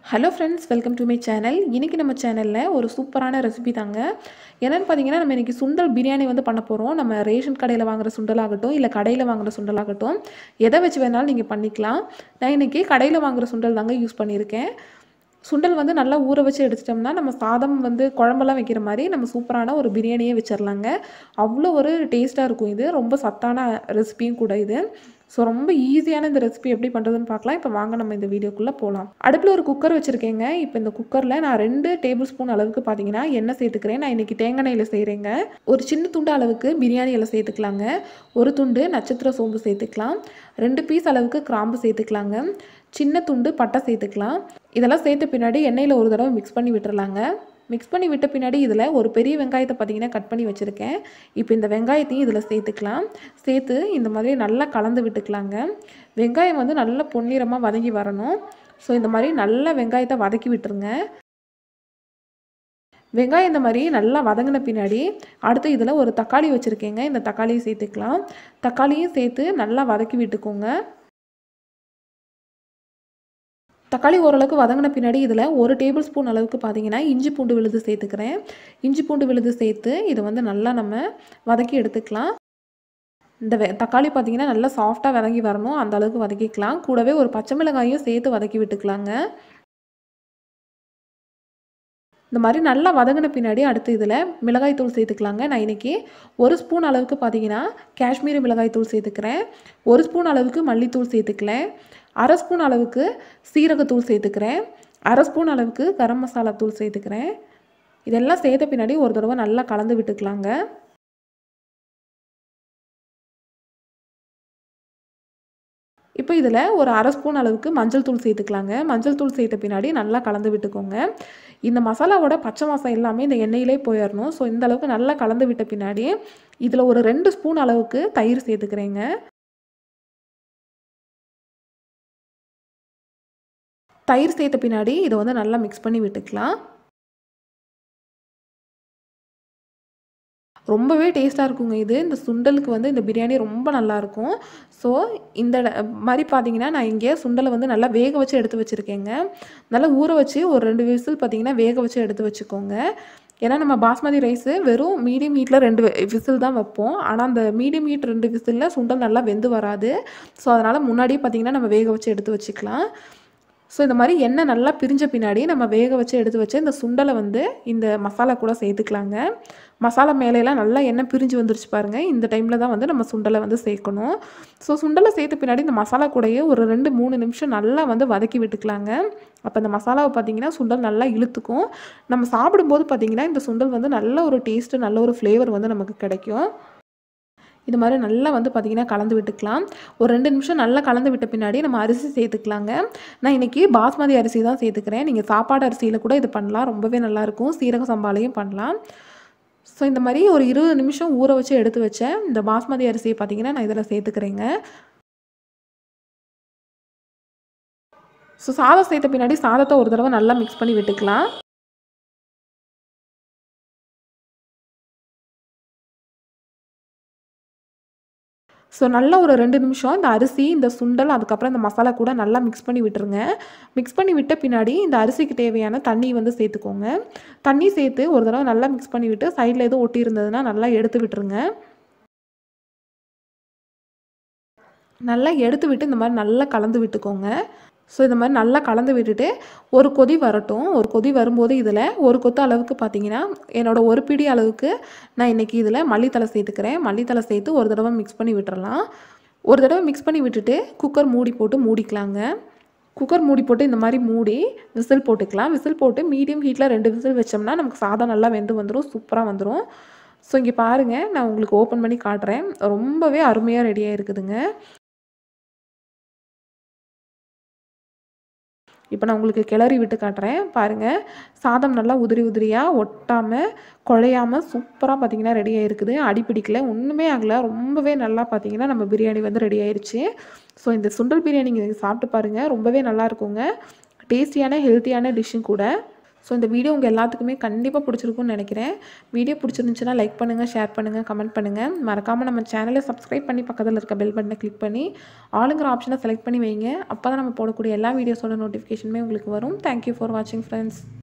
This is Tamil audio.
hello friends welcome to my channel இன்றைக்கி நம்ம சேனலில் ஒரு சூப்பரான ரெசிபி தாங்க என்னென்னு பார்த்தீங்கன்னா நம்ம இன்றைக்கி சுண்டல் பிரியாணி வந்து பண்ண போகிறோம் நம்ம ரேஷன் கடையில் வாங்குற சுண்டலாகட்டும் இல்லை கடையில் வாங்குற சுண்டலாகட்டும் எதை வச்சு வேணாலும் நீங்கள் பண்ணிக்கலாம் நான் இன்றைக்கி கடையில் வாங்குற சுண்டல் தாங்க யூஸ் பண்ணியிருக்கேன் சுண்டல் வந்து நல்லா ஊற வச்சு எடுத்துட்டோம்னா நம்ம சாதம் வந்து குழம்பெல்லாம் வைக்கிற மாதிரி நம்ம சூப்பரான ஒரு பிரியாணியே வச்சிடலாங்க அவ்வளோ ஒரு டேஸ்ட்டாக இருக்கும் இது ரொம்ப சத்தான ரெசிபியும் கூட இது ஸோ ரொம்ப ஈஸியான இந்த ரெசிபி எப்படி பண்ணுறதுன்னு பார்க்கலாம் இப்போ வாங்க நம்ம இந்த வீடியோக்குள்ளே போகலாம் அடுப்பில் ஒரு குக்கர் வச்சுருக்கேங்க இப்போ இந்த குக்கரில் நான் ரெண்டு டேபிள் ஸ்பூன் அளவுக்கு பார்த்தீங்கன்னா எண்ணெய் சேர்த்துக்கிறேன் நான் இன்றைக்கி தேங்காய் எண்ணெயில் செய்கிறேங்க ஒரு சின்ன துண்டு அளவுக்கு பிரியாணி இலை சேர்த்துக்கலாங்க ஒரு துண்டு நட்சத்திர சோம்பு சேர்த்துக்கலாம் ரெண்டு பீஸ் அளவுக்கு கிராம்பு சேர்த்துக்கலாங்க சின்ன துண்டு பட்டை சேர்த்துக்கலாம் இதெல்லாம் சேர்த்த பின்னாடி எண்ணெயில் ஒரு தடவை மிக்ஸ் பண்ணி விட்டுறலாங்க மிக்ஸ் பண்ணி விட்ட பின்னாடி இதில் ஒரு பெரிய வெங்காயத்தை பார்த்தீங்கன்னா கட் பண்ணி வச்சுருக்கேன் இப்போ இந்த வெங்காயத்தையும் இதில் சேர்த்துக்கலாம் சேர்த்து இந்த மாதிரி நல்லா கலந்து விட்டுக்கலாங்க வெங்காயம் வந்து நல்லா பொன்னிறமாக வதங்கி வரணும் ஸோ இந்த மாதிரி நல்லா வெங்காயத்தை வதக்கி விட்டுருங்க வெங்காயம் இந்த மாதிரி நல்லா வதங்கின பின்னாடி அடுத்து இதில் ஒரு தக்காளி வச்சுருக்கேங்க இந்த தக்காளியை சேர்த்துக்கலாம் தக்காளியும் சேர்த்து நல்லா வதக்கி விட்டுக்கோங்க தக்காளி ஓரளவுக்கு வதங்கின பின்னாடி இதில் ஒரு டேபிள் ஸ்பூன் அளவுக்கு பார்த்தீங்கன்னா இஞ்சி பூண்டு விழுது சேர்த்துக்கிறேன் இஞ்சி பூண்டு விழுது சேர்த்து இதை வந்து நல்லா நம்ம வதக்கி எடுத்துக்கலாம் இந்த வெ தக்காளி பார்த்தீங்கன்னா நல்லா சாஃப்டாக வதங்கி வரணும் அந்த அளவுக்கு வதக்கிக்கலாம் கூடவே ஒரு பச்சை மிளகாயும் சேர்த்து வதக்கி விட்டுக்கலாங்க இந்த மாதிரி நல்லா வதங்கின பின்னாடி அடுத்து இதில் மிளகாய் தூள் சேர்த்துக்கலாங்க நான் இன்றைக்கி ஒரு ஸ்பூன் அளவுக்கு பார்த்தீங்கன்னா காஷ்மீரி மிளகாய் தூள் சேர்த்துக்கிறேன் ஒரு ஸ்பூன் அளவுக்கு மல்லித்தூள் சேர்த்துக்கலேன் அரை ஸ்பூன் அளவுக்கு சீரகத்தூள் சேர்த்துக்கிறேன் அரை ஸ்பூன் அளவுக்கு கரம் மசாலா தூள் சேர்த்துக்கிறேன் இதெல்லாம் சேர்த்த பின்னாடி ஒரு தடவை நல்லா கலந்து விட்டுக்கலாங்க இப்போ இதில் ஒரு அரை ஸ்பூன் அளவுக்கு மஞ்சள் தூள் சேர்த்துக்கலாங்க மஞ்சள் தூள் சேர்த்த பின்னாடி நல்லா கலந்து விட்டுக்கோங்க இந்த மசாலாவோட பச்சை மாசம் எல்லாமே இந்த எண்ணெயிலே போயிடணும் ஸோ இந்த அளவுக்கு நல்லா கலந்து விட்ட பின்னாடி இதில் ஒரு ரெண்டு ஸ்பூன் அளவுக்கு தயிர் சேர்த்துக்கிறேங்க தயிர் சேர்த்த பின்னாடி இதை வந்து நல்லா மிக்ஸ் பண்ணி விட்டுக்கலாம் ரொம்பவே டேஸ்ட்டாக இருக்குங்க இது இந்த சுண்டலுக்கு வந்து இந்த பிரியாணி ரொம்ப நல்லாயிருக்கும் ஸோ இந்த மாதிரி பார்த்தீங்கன்னா நான் இங்கே சுண்டலை வந்து நல்லா வேக வச்சு எடுத்து வச்சுருக்கேங்க நல்லா ஊற வச்சு ஒரு ரெண்டு விசில் பார்த்தீங்கன்னா வேக வச்சு எடுத்து வச்சுக்கோங்க ஏன்னா நம்ம பாஸ்மதி ரைஸு வெறும் மீடியம் ஹீட்டில் ரெண்டு விசில் தான் வைப்போம் ஆனால் அந்த மீடியம் ஹீட் ரெண்டு விசிலில் சுண்டல் நல்லா வெந்து வராது ஸோ அதனால் முன்னாடியே பார்த்தீங்கன்னா நம்ம வேக வச்சு எடுத்து வச்சுக்கலாம் ஸோ இந்த மாதிரி எண்ணெய் நல்லா பிரிஞ்ச பின்னாடி நம்ம வேக வச்சு எடுத்து வச்சு இந்த சுண்டலை வந்து இந்த மசாலா கூட சேர்த்துக்கலாங்க மசாலா மேலேலாம் நல்லா எண்ணெய் பிரிஞ்சு வந்துருச்சு பாருங்கள் இந்த டைமில் தான் வந்து நம்ம சுண்டலை வந்து சேர்க்கணும் ஸோ சுண்டலை சேர்த்த பின்னாடி இந்த மசாலா கூடயே ஒரு ரெண்டு மூணு நிமிஷம் நல்லா வந்து வதக்கி விட்டுக்கலாங்க அப்போ இந்த மசாலாவை பார்த்தீங்கன்னா சுண்டல் நல்லா இழுத்துக்கும் நம்ம சாப்பிடும்போது பார்த்தீங்கன்னா இந்த சுண்டல் வந்து நல்ல ஒரு டேஸ்ட்டு நல்ல ஒரு ஃப்ளேவர் வந்து நமக்கு கிடைக்கும் இது மாதிரி நல்லா வந்து பார்த்திங்கன்னா கலந்து விட்டுக்கலாம் ஒரு ரெண்டு நிமிஷம் நல்லா கலந்து விட்ட பின்னாடி நம்ம அரிசி சேர்த்துக்கலாங்க நான் இன்றைக்கி பாஸ்மதி அரிசி தான் சேர்த்துக்கிறேன் நீங்கள் சாப்பாடு அரிசியில் கூட இது பண்ணலாம் ரொம்பவே நல்லாயிருக்கும் சீரக சம்பாலையும் பண்ணலாம் ஸோ இந்த மாதிரி ஒரு இருபது நிமிஷம் ஊற வச்சு எடுத்து வச்சேன் இந்த பாஸ்மதி அரிசியை பார்த்திங்கன்னா நான் இதில் சேர்த்துக்கிறேங்க ஸோ சாதம் சேர்த்த பின்னாடி சாதத்தை ஒரு தடவை நல்லா மிக்ஸ் பண்ணி விட்டுக்கலாம் ஸோ நல்லா ஒரு ரெண்டு நிமிஷம் இந்த அரிசி இந்த சுண்டல் அதுக்கப்புறம் இந்த மசாலா கூட நல்லா மிக்ஸ் பண்ணி விட்டுருங்க மிக்ஸ் பண்ணி விட்ட பின்னாடி இந்த அரிசிக்கு தேவையான தண்ணி வந்து சேர்த்துக்கோங்க தண்ணி சேர்த்து ஒரு தடவை நல்லா மிக்ஸ் பண்ணி விட்டு சைடில் எதுவும் ஒட்டி இருந்ததுன்னா நல்லா எடுத்து விட்டுருங்க நல்லா எடுத்து விட்டு இந்த மாதிரி நல்லா கலந்து விட்டுக்கோங்க ஸோ இந்த மாதிரி நல்லா கலந்து விட்டுட்டு ஒரு கொதி வரட்டும் ஒரு கொதி வரும்போது இதில் ஒரு கொத்து அளவுக்கு பார்த்தீங்கன்னா என்னோடய ஒரு பிடி அளவுக்கு நான் இன்றைக்கி இதில் மல்லித்தலை சேர்த்துக்கிறேன் மல்லித்தலை சேர்த்து ஒரு தடவை மிக்ஸ் பண்ணி விட்டுறலாம் ஒரு தடவை மிக்ஸ் பண்ணி விட்டுட்டு குக்கர் மூடி போட்டு மூடிக்கலாங்க குக்கர் மூடி போட்டு இந்த மாதிரி மூடி விசில் போட்டுக்கலாம் விசில் போட்டு மீடியம் ஹீட்டில் ரெண்டு விசில் வச்சோம்னா நமக்கு சாதம் நல்லா வெந்து வந்துடும் சூப்பராக வந்துடும் ஸோ இங்கே பாருங்கள் நான் உங்களுக்கு ஓப்பன் பண்ணி காட்டுறேன் ரொம்பவே அருமையாக ரெடியாக இருக்குதுங்க இப்போ நான் உங்களுக்கு கிளறி விட்டு காட்டுறேன் பாருங்கள் சாதம் நல்லா உதிரி உதிரியாக ஒட்டாமல் குழையாமல் சூப்பராக பார்த்தீங்கன்னா ரெடி ஆகிருக்குது அடிப்பிடிக்கல ஒன்றுமே ஆகலை ரொம்பவே நல்லா பார்த்தீங்கன்னா நம்ம பிரியாணி வந்து ரெடி ஆயிடுச்சு ஸோ இந்த சுண்டல் பிரியாணி நீங்கள் சாப்பிட்டு பாருங்கள் ரொம்பவே நல்லா இருக்குங்க டேஸ்டியான ஹெல்த்தியான டிஷ்ஷும் கூட ஸோ இந்த வீடியோ உங்கள் எல்லாத்துக்குமே கண்டிப்பாக பிடிச்சிருக்கும்னு நினைக்கிறேன் வீடியோ பிடிச்சிருந்துச்சுன்னா லைக் பண்ணுங்கள் ஷேர் பண்ணுங்கள் கமெண்ட் பண்ணுங்கள் மறக்காமல் நம்ம சேனலை சப்ஸ்கிரைப் பண்ணி பக்கத்தில் இருக்க பெல் பட்டனை கிளிக் பண்ணி ஆளுங்கிற ஆப்ஷனை செலக்ட் பண்ணி வைங்க அப்போ தான் நம்ம போடக்கூடிய எல்லா வீடியோஸோட நோட்டிஃபிகேஷனுமே உங்களுக்கு வரும் தேங்க்யூ ஃபார் வாட்சிங் ஃப்ரெண்ட்ஸ்